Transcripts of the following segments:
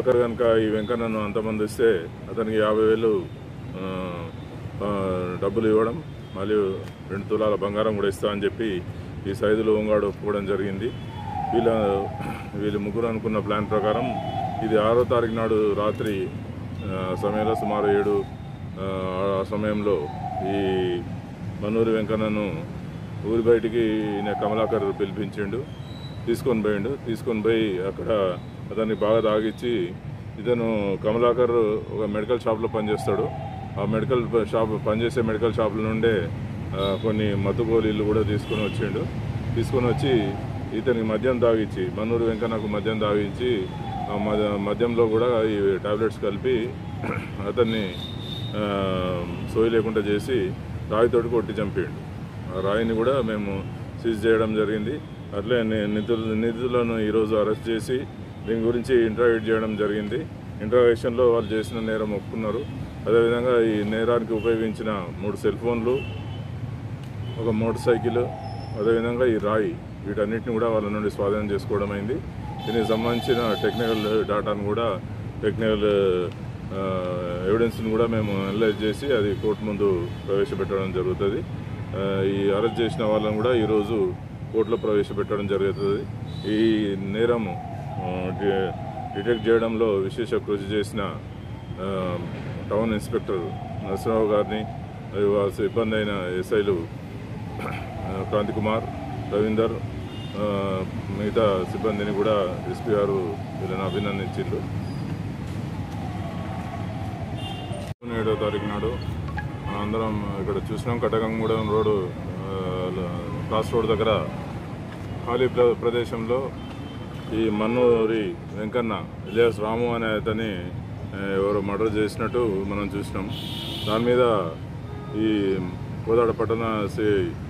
కమలాకర్ కనుక ఈ వెంకన్నను అంతమందిస్తే అతనికి యాభై వేలు ఆ, ఆ, డబ్బులు ఇవ్వడం మరియు రెండు తులాల బంగారం కూడా ఇస్తా అని చెప్పి ఈ సైదులు ఒంగాడు ఒప్పుకోవడం జరిగింది వీళ్ళ వీళ్ళు ముగ్గురు అనుకున్న ప్లాన్ ప్రకారం ఇది ఆరో తారీఖు నాడు రాత్రి ఆ, సమయంలో సుమారు ఏడు ఆ, ఆ సమయంలో ఈ మన్నూరి వెంకన్నను ఊరి బయటికి ఈయన కమలాకర్ పిలిపించిండు తీసుకొని పోయిండు తీసుకొని పోయి అక్కడ అతన్ని బాగా తాగిచ్చి ఇతను కమలాకర్ ఒక మెడికల్ షాప్లో పనిచేస్తాడు ఆ మెడికల్ షాప్ పనిచేసే మెడికల్ షాపుల నుండే ఆ, కొన్ని మత్తు గోళీలు కూడా తీసుకొని వచ్చిండు తీసుకొని వచ్చి ఇతనికి మద్యం తాగిచ్చి మన్నూరు వెంకన్నకు మద్యం తాగించి ఆ మద- మద్యంలో కూడా ఈ టాబ్లెట్స్ కలిపి అతన్ని ఆ, సోయి లేకుండా చేసి రాయితోటి కొట్టి చంపేయండు ఆ రాయిని కూడా మేము సీజ్ చేయడం జరిగింది అట్లే ని- నిధులు నిధులను ఈరోజు అరెస్ట్ చేసి దీని గురించి ఇంటర్వ్యూట్ చేయడం జరిగింది ఇంటర్వ్యూషన్లో వాళ్ళు చేసిన నేరం ఒప్పుకున్నారు అదేవిధంగా ఈ నేరానికి ఉపయోగించిన మూడు సెల్ ఫోన్లు ఒక మోటార్ సైకిల్ అదేవిధంగా ఈ రాయి వీటన్నిటిని కూడా వాళ్ళ నుండి స్వాధీనం చేసుకోవడం అయింది దీనికి సంబంధించిన టెక్నికల్ డాటాను కూడా టెక్నికల్ ఎవిడెన్స్ని కూడా మేము అనలైజ్ చేసి అది కోర్టు ముందు ప్రవేశపెట్టడం జరుగుతుంది ఆ, ఈ అరెస్ట్ చేసిన వాళ్ళని కూడా ఈరోజు కోర్టులో ప్రవేశపెట్టడం జరుగుతుంది ఈ నేరం ఆ, డి- డిటెక్ట్ చేయడంలో విశేష కృషి చేసిన ఆ, టౌన్ ఇన్స్పెక్టర్ నరసింహరావు గారిని మరియు వారి సిబ్బంది అయిన ఎస్ఐలు ఆ, క్రాంతి కుమార్ రవీందర్ ఆ, మిగతా సిబ్బందిని కూడా ఎస్పీ గారు వీళ్ళని అభినందించిండ్రు జూన్ ఏడో తారీఖు నాడు అందరం ఇక్కడ చూసినాం కటకంగూడెం రోడ్డు ఆ, క్రాస్ రోడ్ దగ్గర ఖాళీ ప్ర- ప్రదేశంలో ఈ మన్నూరి వెంకన్న ఇలియాస్ రాము అనే అతని ఆ, ఎవరో మర్డర్ చేసినట్టు మనం చూసినాం దాని మీద ఈ కోదాడ పట్టణ శ్రీ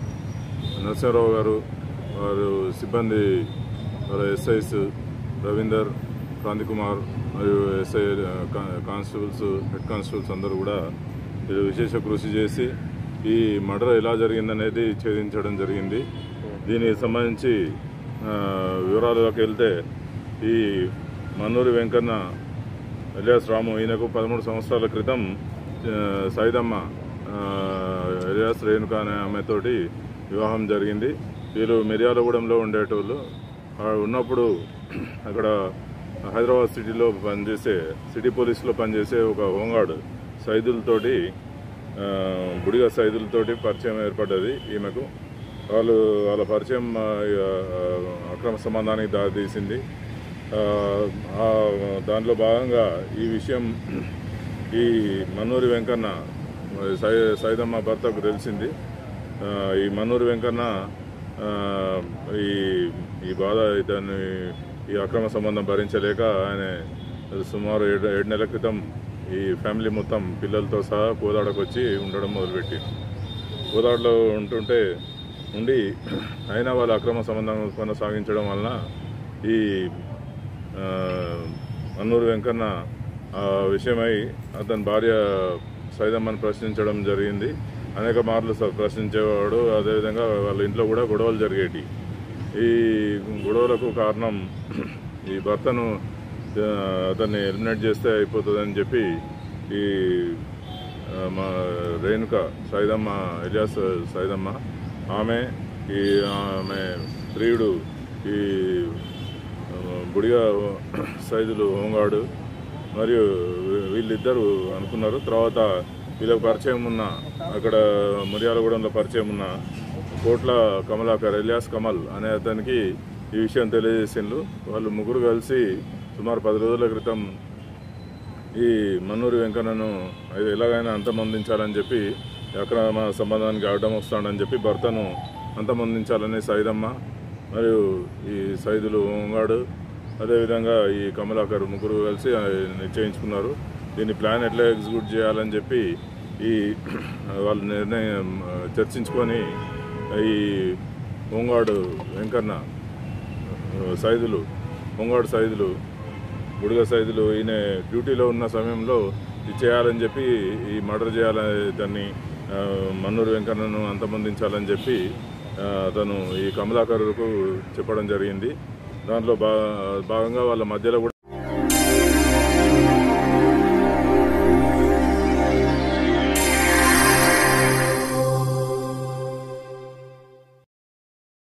నరసింహరావు గారు వారు సిబ్బంది వారు ఎస్ఐస్ రవీందర్ క్రాంతి కుమార్ మరియు ఎస్ఐ కా- కానిస్టేబుల్స్ హెడ్ కానిస్టేబుల్స్ అందరూ కూడా వీళ్ళు విశేష కృషి చేసి ఈ మర్డర్ ఎలా జరిగిందనేది ఛేదించడం జరిగింది దీనికి సంబంధించి ఆ, వివరాల్లోకి వెళ్తే ఈ మన్నూరి వెంకన్న ఎలియాస్ రాము ఈయనకు పదమూడు సంవత్సరాల క్రితం ఆ, సైదమ్మ ఆ, ఎలియాస్ రేణుక అనే ఆమెతోటి వివాహం జరిగింది వీళ్ళు మిర్యాలగూడెంలో ఉండేటోళ్ళు ఆ, ఉన్నప్పుడు అక్కడ హైదరాబాద్ సిటీలో పనిచేసే సిటీ పోలీస్లో పనిచేసే ఒక హోంగార్డ్ సైదులతోటి ఆ, బుడిగ సైదులతోటి పరిచయం ఏర్పడ్డది ఈమెకు వాళ్ళు వాళ్ళ పరిచయం ఆ, ఆ, అక్రమ సంబంధానికి దారితీసింది ఆ, ఆ, దాంట్లో భాగంగా ఈ విషయం ఈ మన్నూరి వెంకన్న మరి సై సైదమ్మ భర్తకు తెలిసింది ఆ, ఈ మన్నూరి వెంకన్న ఆ, ఈ ఈ బాధ ఇతన్ని ఈ అక్రమ సంబంధం భరించలేక ఆయన సుమారు ఏడు ఏడు నెలల క్రితం ఈ ఫ్యామిలీ మొత్తం పిల్లలతో సహా కోదాడకు వచ్చి ఉండడం మొదలుపెట్టింది కోదాడలో ఉంటుంటే ఉండి అయినా వాళ్ళ అక్రమ సంబంధం కొనసాగించడం వలన ఈ ఆ, అన్నూరు వెంకన్న ఆ విషయమై అతని భార్య సైదమ్మని ప్రశ్నించడం జరిగింది అనేక మార్లు స- ప్రశ్నించేవాడు అదేవిధంగా వాళ్ళ ఇంట్లో కూడా గొడవలు జరిగేటి ఈ గొడవలకు కారణం ఈ భర్తను ఆ, అతన్ని ఎలిమినేట్ చేస్తే అయిపోతుందని చెప్పి ఈ ఆ, మా రేణుక సైదమ్మ ఎలియాస్ సైదమ్మ ఆమె ఈ ఆమె ప్రియుడు ఈ ఆ, బుడిగా సైదులు హోంగాడు మరియు వీ- వీళ్ళిద్దరూ అనుకున్నారు తర్వాత వీళ్ళకి పరిచయం ఉన్న అక్కడ మురియాలగూడెంలో పరిచయం ఉన్న కోట్ల కమలాకర్ ఎలియాస్ కమల్ అనే అతనికి ఈ విషయం తెలియజేసిండ్రు వాళ్ళు ముగ్గురు కలిసి సుమారు పది రోజుల క్రితం ఈ మన్నూరి వెంకన్నను అది ఎలాగైనా అంతమొందించాలని చెప్పి అక్రమ సంబంధానికి అడ్డం వస్తాడని చెప్పి భర్తను అంతమొందించాలని సైదమ్మ మరియు ఈ సైదులు ఓంగాడు అదేవిధంగా ఈ కమలాకర్ ముగ్గురు కలిసి ఆ, నిశ్చయించుకున్నారు దీన్ని ప్లాన్ ఎట్లా ఎగ్జిక్యూట్ చేయాలని చెప్పి ఈ వాళ్ళు నిర్ణయం ఆ, చర్చించుకొని ఈ ఓంగాడు వెంకన్న ఆ, సైదులు ఓంగాడు సైదులు బుడిగ సైదులు ఈయన డ్యూటీలో ఉన్న సమయంలో ఇది చేయాలని చెప్పి ఈ మర్డర్ చేయాలని దాన్ని ఆ, మన్నూరు వెంకన్నను అంతమొందించాలని చెప్పి ఆ, అతను ఈ కమలాకరుకు చెప్పడం జరిగింది దాంట్లో భా భాగంగా వాళ్ళ మధ్యలో కూడా